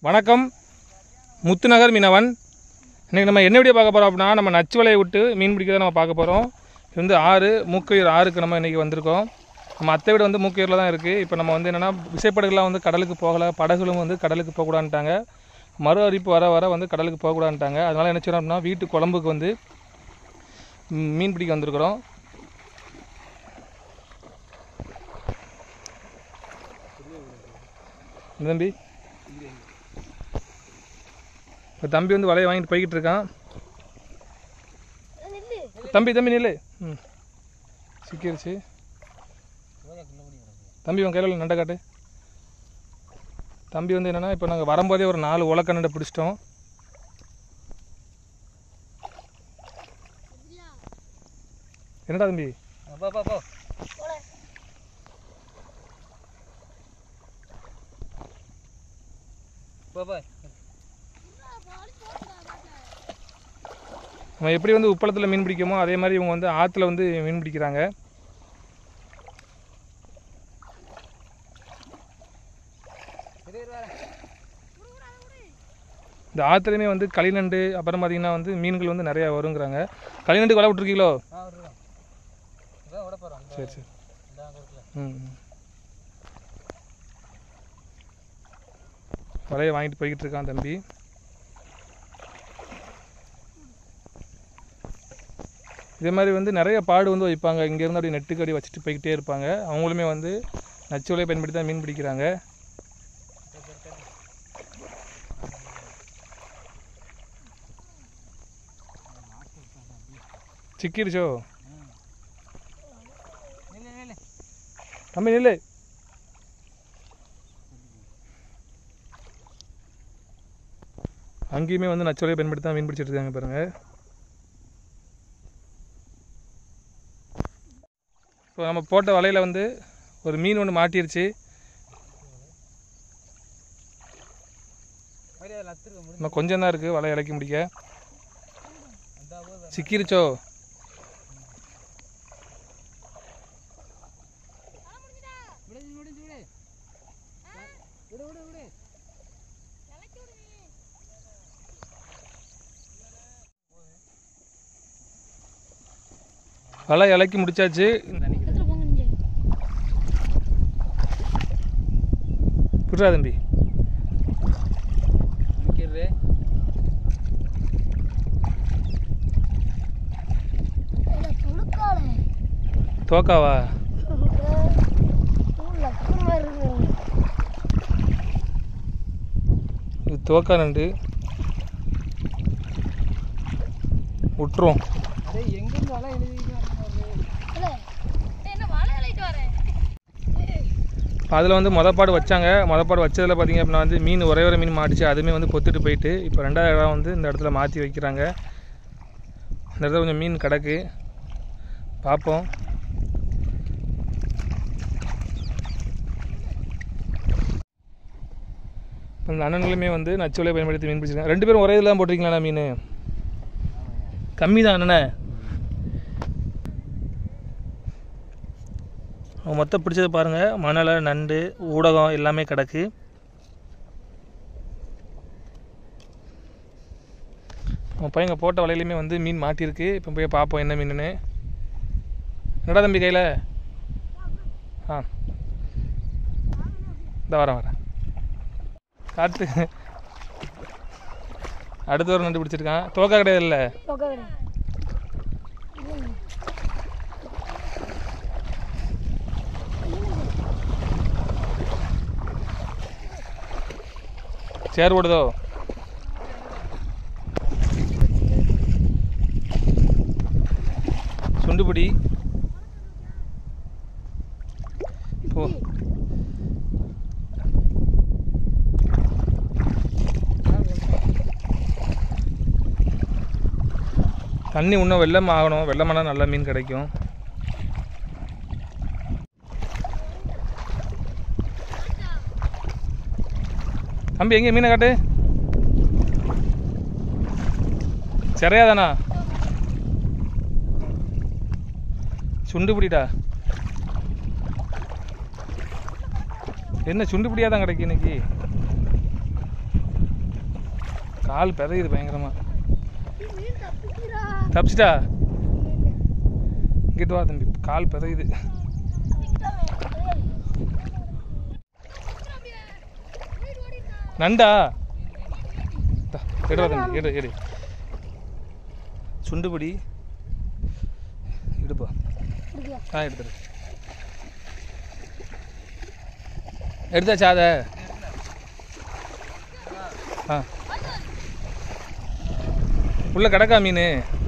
வணக்கம் முத்துநகர் மீனவன் இன்றைக்கி நம்ம என்ன வீடியோ பார்க்க போகிறோம் அப்படின்னா நம்ம நச்சு வலையை விட்டு மீன் பிடிக்கிறத நம்ம பார்க்க போகிறோம் இது வந்து ஆறு மூக்கையூர் ஆறுக்கு நம்ம இன்றைக்கி வந்திருக்கோம் நம்ம அத்தை வீடு வந்து மூக்கையூரில் தான் இருக்குது இப்போ நம்ம வந்து என்னென்னா விசைப்படகுலாம் வந்து கடலுக்கு போகலை படகுகளும் வந்து கடலுக்கு போகக்கூடாதுன்ட்டாங்க மறு அறிவிப்பு வர வர வந்து கடலுக்கு போகக்கூடாதுன்ட்டாங்க அதனால் என்ன செய்யறோம் அப்படின்னா வீட்டு குழம்புக்கு வந்து ம், மீன் பிடிக்க வந்திருக்கிறோம் என்ன தம்பி இப்போ தம்பி வந்து வலையை வாங்கிட்டு போய்கிட்டு இருக்கான் தம்பி தம்பி நில்லு ம் சிக்கிருச்சு தம்பி உன் கையில் உள்ள நண்டை காட்டு தம்பி வந்து என்னென்னா இப்போ நாங்கள் வரும்போதே ஒரு நாலு உலக்கண்ணண்டை பிடிச்சிட்டோம் என்னடா தம்பி போ போ போ போ போ நம்ம எப்படி வந்து உப்பளத்தில் மீன் பிடிக்குமோ அதே மாதிரி இவங்க வந்து ஆற்றுல வந்து மீன் பிடிக்கிறாங்க இரு இரு வரேன் இந்த ஆற்றுலையுமே வந்து களிநண்டு அப்புறம் பார்த்தீங்கன்னா வந்து மீன்கள் வந்து நிறையா வருங்கிறாங்க களிநண்டு வலை விட்ருக்கீங்களோ ஆ வருவேன் இதான் விட போகிறோம் சரி சரி இந்த அங்கே இருக்குல்ல ம் ம். வலையை வாங்கிட்டு போய்கிட்டு இருக்கான் தம்பி இதே மாதிரி வந்து நிறைய பாடு வந்து வைப்பாங்க இங்கேருந்து அப்படியே நெட்டுக்கு அப்படியே வச்சுட்டு போய்கிட்டே இருப்பாங்க அவங்களுமே வந்து நச்சு வலையை பயன்படுத்தி தான் மீன் பிடிக்கிறாங்க சிக்கிருச்சோ நில்லு நில்லு தம்பி நில்லு அங்கேயுமே வந்து நச்சோலையை பயன்படுத்தி தான் மீன் பிடிச்சிட்டு இருக்காங்க பாருங்க இப்போ நம்ம போட்ட வலையில் வந்து ஒரு மீன் ஒன்று மாட்டிருச்சு மாதிரி அதில் அத்துருக்க முடியும் இன்னும் கொஞ்சம் தான் இருக்குது வலை இலக்கி முடிக்க அந்த போது சிக்கிருச்சோ விடு விடு விடு விடு விடு விடு வலை இலக்கி முடிச்சாச்சு புரியா தம்பி நிற்கிறது தோக்காவா இது தோக்கா நண்டு விட்டுரும் அடே எங்கேருந்து வலை எழுதிட்டு அதில் வந்து மொதப்பாடு வச்சாங்க மொதப்பாடு வச்சதில் பார்த்தீங்க அப்படின்னா வந்து மீன் ஒரே ஒரு மீன் மாட்டுச்சு அதுவுமே வந்து பொத்துட்டு போயிட்டு இப்போ ரெண்டாவது இடம் வந்து இந்த இடத்துல மாற்றி வைக்கிறாங்க இந்த இடத்துல கொஞ்சம் மீன் கிடக்கு பார்ப்போம் இப்ப இந்த அண்ணன்களுமே வந்து நச்சுவலையை பயன்படுத்தி மீன் பிடிச்சிருக்காங்க ரெண்டு பேரும் ஒரே இதில் தான் போட்டிருக்கீங்களா மீன் கம்மி தான் அண்ணனே அவங்க மொத்தம் பிடிச்சதை பாருங்கள் மணலை நண்டு ஊடகம் எல்லாமே கிடக்கு அவன் பையங்க போட்ட வலையிலையுமே வந்து மீன் மாட்டியிருக்கு இப்போ போய் பார்ப்போம் என்ன மீனுன்னு என்னடா தம்பி கையில் ஆ இந்த வரேன் வரேன் காட்டு அடுத்த ஒரு நண்டு பிடிச்சிருக்கான் தோக்கா கிடையாது இல்லை சேர் ஓடுதோ சுண்டுபிடி போ தண்ணி இன்னும் வெள்ளம் ஆகணும் வெள்ளமானா நல்ல மீன் கிடைக்கும் தம்பி எங்கே மீனை காட்டு சிறையாதானா சுண்டு பிடிடா என்ன சுண்டு பிடியாக தான் கிடைக்கு இன்னைக்கு கால் பிதையுது பயங்கரமா தப்பிச்சிட்டா இங்கிட்டு வா தம்பி கால் பிதையுது நண்டா தா, எடு வா தம்பி எடு எடு சுண்டுபிடி இடுப்பா ஆ எடுத்துரு எடுத்தாச்சா அதை ஆ உள்ள கிடக்கா மீன்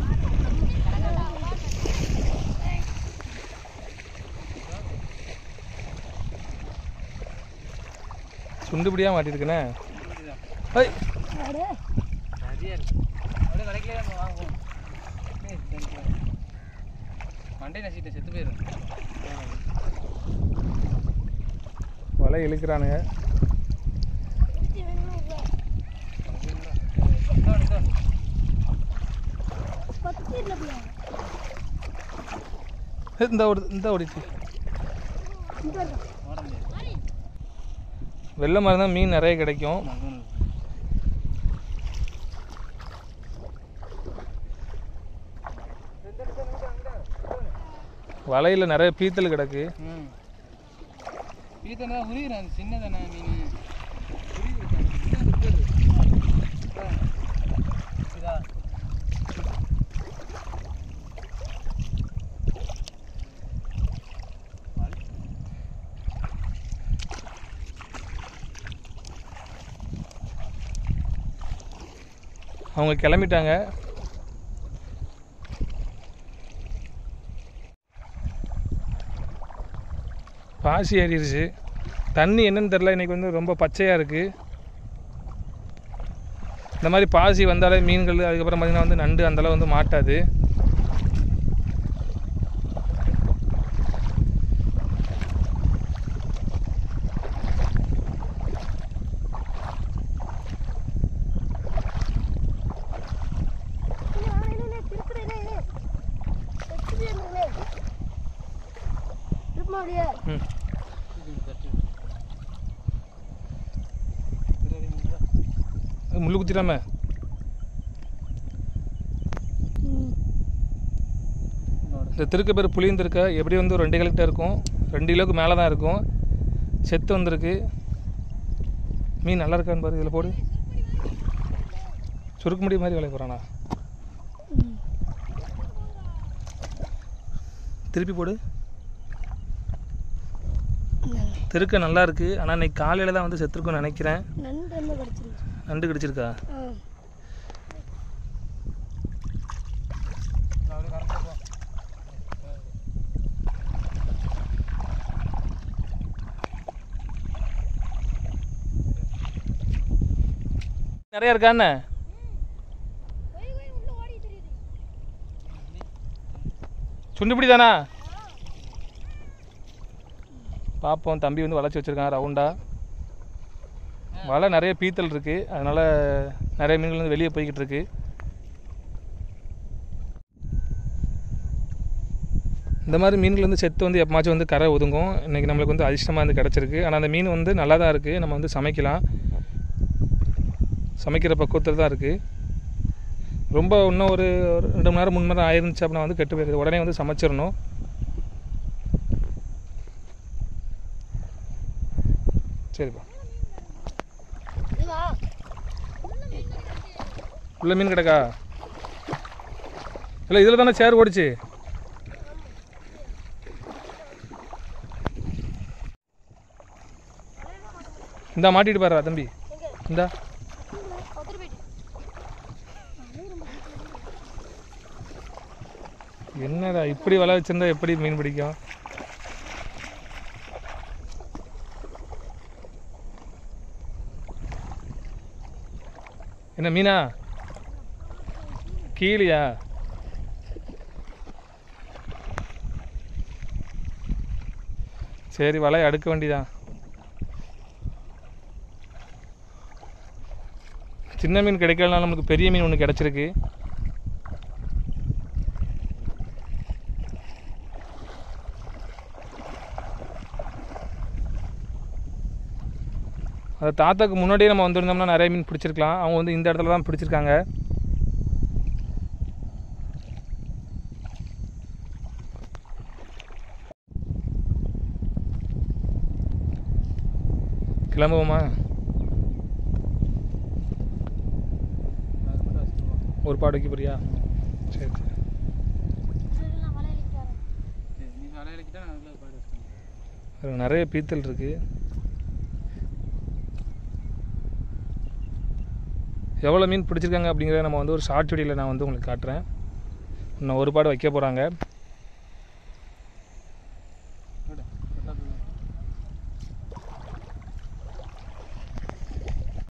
சுண்டுபிடியா மாட்டிருக்குண்ணே ஐய் நிறைய இருக்கு அப்படியே கிடைக்கல நம்ம வாங்குவோம் ஏய், சரி, சரி. மண்டை நசிக்கிட்ட செத்து போயிடும் வலை இழுக்கிறானுங்க ஏய், இந்த ஓடு இந்த ஓடிச்சு ஓட முடியாது வெள்ளை மாதிரி தான் மீன் நிறைய கிடைக்கும் வலையில் நிறைய பீத்தல் கிடக்கு ம் பீத்தனை தான் உரிகிறான் சின்னதானே மீன் அவங்க கிளம்பிட்டாங்க பாசி ஏறிடுச்சு தண்ணி என்னன்னு தெரில இன்றைக்கி வந்து ரொம்ப பச்சையாக இருக்குது இந்த மாதிரி பாசி வந்தாலே மீன்கள் அதுக்கப்புறம் பார்த்திங்கன்னா வந்து நண்டு அந்தளவு வந்து மாட்டாது ம் அது முள்ளு குத்திடாம இந்த திருக்க பேர் புளியந்திருக்க எப்படி வந்து ஒரு ரெண்டு கிலோக்கிட்ட இருக்கும் ரெண்டு கிலோவுக்கு மேலே தான் இருக்கும் செத்து வந்திருக்கு மீன் நல்லா இருக்கான்னு பாரு இதில் போடு சுருக்க முடி மாதிரி வேலை போகிறானா திருப்பி போடு திருக்க நல்லா இருக்கு ஆனால் இன்னைக்கு காலையில் தான் வந்து செத்துருக்குன்னு நினைக்கிறேன் நண்டு என்ன கிடச்சிருக்கு நண்டு கிடச்சிருக்கா நிறைய இருக்கா என்ன சுண்டுபிடி தானா பார்ப்போம் தம்பி வந்து வளைச்சி வச்சிருக்கான் ரவுண்டா வலை நிறைய பீத்தல் இருக்கு அதனால நிறைய மீன்கள் வந்து வெளியே போய்கிட்டு இருக்கு இந்த மாதிரி மீன்கள் வந்து செத்து வந்து எப்பமாச்சும் வந்து கரை ஒதுங்கும் இன்றைக்கி நம்மளுக்கு வந்து அதிர்ஷ்டமாக வந்து கிடச்சிருக்கு ஆனால் அந்த மீன் வந்து நல்லா தான் இருக்குது நம்ம வந்து சமைக்கலாம் சமைக்கிற பக்குவத்தில் தான் இருக்குது ரொம்ப இன்னும் ஒரு ஒரு ரெண்டு மணி நேரம் மூணு மணி நேரம் ஆயிருந்துச்சு அப்படின்னா வந்து கெட்டு போயிருது உடனே வந்து சமைச்சிடணும் சரிப்பா உள்ள மீன் கிடக்கா இல்லை இதில் தானே சேர் ஓடிச்சு இந்தா மாட்டிட்டு பாரு தம்பி இந்தா என்னடா இப்படி வலை வச்சிருந்தா எப்படி மீன் பிடிக்கும் என்ன மீனா கீழியா சரி வலையை அடுக்க வேண்டியதான் சின்ன மீன் கிடைக்கலனாலும் நமக்கு பெரிய மீன் ஒன்று கிடச்சிருக்கு அந்த தாத்தாக்கு முன்னாடியே நம்ம வந்திருந்தோம்னா நிறைய மீன் பிடிச்சிருக்கலாம் அவங்க வந்து இந்த இடத்துல தான் பிடிச்சிருக்காங்க கிளம்புவோமா அது மட்டும் வச்சுக்குவோம் ஒரு பாடு வைக்க போறியா சரி சரி சரி நீ வலையிலக்கிட்டா நான் அதில் பாடு வச்சுக்கோங்க அதுல நிறைய பீத்தல் இருக்குது எவ்வளோ மீன் பிடிச்சிருக்காங்க அப்படிங்கிறத நம்ம வந்து ஒரு ஷார்ட் வீடியோவில் நான் வந்து உங்களுக்கு காட்டுறேன் இன்னும் ஒரு பாடு வைக்க போகிறாங்க